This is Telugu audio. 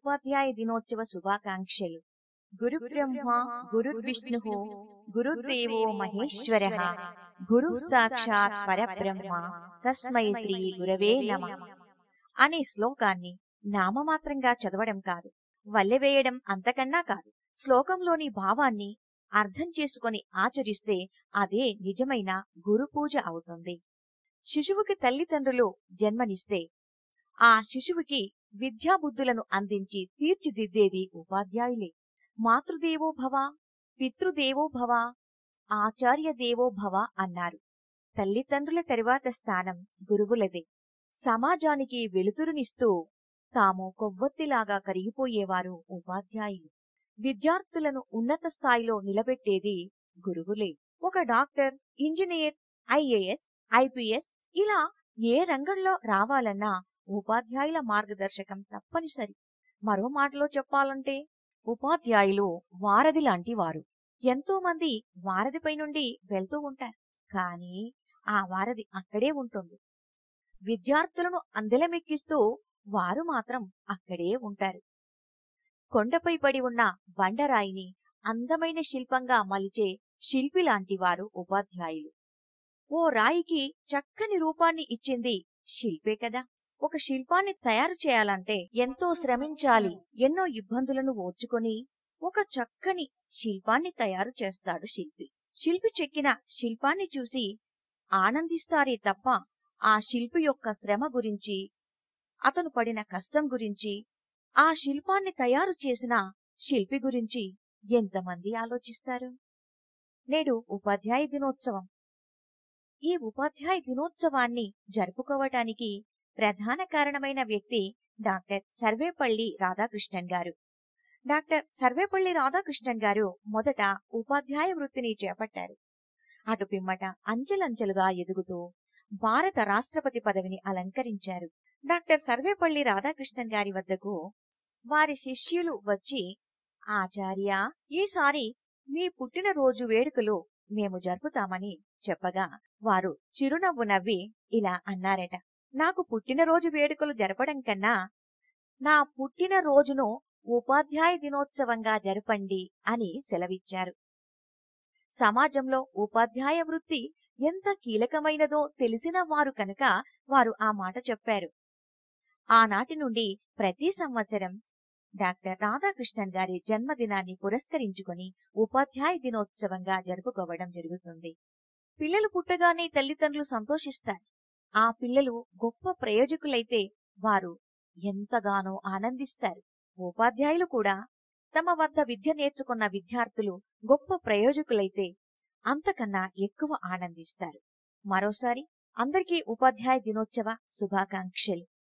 ఉపాధ్యాయ దినోత్సవ శుభాకాంక్షలు గురు బ్రహ్మ గురు విష్ణు గురుదేవో మహేశ్వర గురు సాక్షాత్ పరబ్రహ్మ తస్మై శ్రీ గురవే నమ అనే శ్లోకాన్ని నామమాత్రంగా చదవడం కాదు వల్లెవేయడం అంతకన్నా కాదు శ్లోకంలోని భావాన్ని అర్థం చేసుకొని ఆచరిస్తే అదే నిజమైన గురు పూజ అవుతుంది శిశువుకి తల్లిదండ్రులు జన్మనిస్తే ఆ శిశువుకి విద్యాబుద్ధులను అందించి తీర్చిదిద్దేది ఉపాధ్యాయులే మాతృదేవో భవ పితృదేవో భవ ఆచార్య దేవో భవ అన్నారు తల్లిదండ్రుల తరువాత స్థానం గురువులదే సమాజానికి వెలుతురునిస్తూ తాము కొవ్వొత్తిలాగా కరిగిపోయేవారు ఉపాధ్యాయులు విద్యార్థులను ఉన్నత స్థాయిలో నిలబెట్టేది గురువులే ఒక డాక్టర్ ఇంజనీర్ ఐఏఎస్ ఐపీఎస్ ఇలా ఏ రంగంలో రావాలన్నా ఉపాధ్యాయుల మార్గదర్శకం తప్పనిసరి మరో మాటలో చెప్పాలంటే ఉపాధ్యాయులు వారధి లాంటి వారు ఎంతో మంది వారధిపై నుండి వెళ్తూ ఉంటారు కానీ ఆ వారధి అక్కడే ఉంటుంది విద్యార్థులను అందెలమెక్కిస్తూ వారు మాత్రం అక్కడే ఉంటారు కొండపై పడి ఉన్న బండరాయిని అందమైన శిల్పంగా మలిచే శిల్పి లాంటి వారు ఉపాధ్యాయులు ఓ రాయికి చక్కని రూపాన్ని ఇచ్చింది శిల్పే కదా ఒక శిల్పాన్ని తయారు చేయాలంటే ఎంతో శ్రమించాలి ఎన్నో ఇబ్బందులను ఓర్చుకొని ఒక చక్కని శిల్పాన్ని తయారు చేస్తాడు శిల్పి శిల్పి చెక్కిన శిల్పాన్ని చూసి ఆనందిస్తారే తప్ప ఆ శిల్పి యొక్క శ్రమ గురించి అతను పడిన కష్టం గురించి ఆ శిల్పాన్ని తయారు చేసిన శిల్పి గురించి ఎంతమంది ఆలోచిస్తారు నేడు ఉపాధ్యాయ దినోత్సవం ఈ ఉపాధ్యాయ దినోత్సవాన్ని జరుపుకోవటానికి ప్రధాన కారణమైన వ్యక్తి డాక్టర్ సర్వేపల్లి రాధాకృష్ణన్ గారు డాక్టర్ సర్వేపల్లి రాధాకృష్ణన్ గారు మొదట ఉపాధ్యాయ వృత్తిని చేపట్టారు అటు పిమ్మట అంచెలంచెలుగా ఎదుగుతూ భారత రాష్ట్రపతి పదవిని అలంకరించారు డాక్టర్ సర్వేపల్లి రాధాకృష్ణన్ గారి వద్దకు వారి శిష్యులు వచ్చి ఆచార్య ఈసారి మీ పుట్టినరోజు వేడుకలు మేము జరుపుతామని చెప్పగా వారు చిరునవ్వు నవ్వి ఇలా అన్నారట నాకు పుట్టినరోజు వేడుకలు జరపడం కన్నా నా పుట్టినరోజును ఉపాధ్యాయ దినోత్సవంగా జరపండి అని సెలవిచ్చారు సమాజంలో ఉపాధ్యాయ వృత్తి ఎంత కీలకమైనదో తెలిసిన వారు కనుక వారు ఆ మాట చెప్పారు ఆనాటి నుండి ప్రతి సంవత్సరం డాక్టర్ రాధాకృష్ణన్ గారి జన్మదినాన్ని పురస్కరించుకొని ఉపాధ్యాయ దినోత్సవంగా జరుపుకోవడం జరుగుతుంది పిల్లలు పుట్టగానే తల్లిదండ్రులు సంతోషిస్తారు ఆ పిల్లలు గొప్ప ప్రయోజకులైతే వారు ఎంతగానో ఆనందిస్తారు ఉపాధ్యాయులు కూడా తమ వద్ద విద్య నేర్చుకున్న విద్యార్థులు గొప్ప ప్రయోజకులైతే అంతకన్నా ఎక్కువ ఆనందిస్తారు మరోసారి అందరికీ ఉపాధ్యాయ దినోత్సవ శుభాకాంక్షలు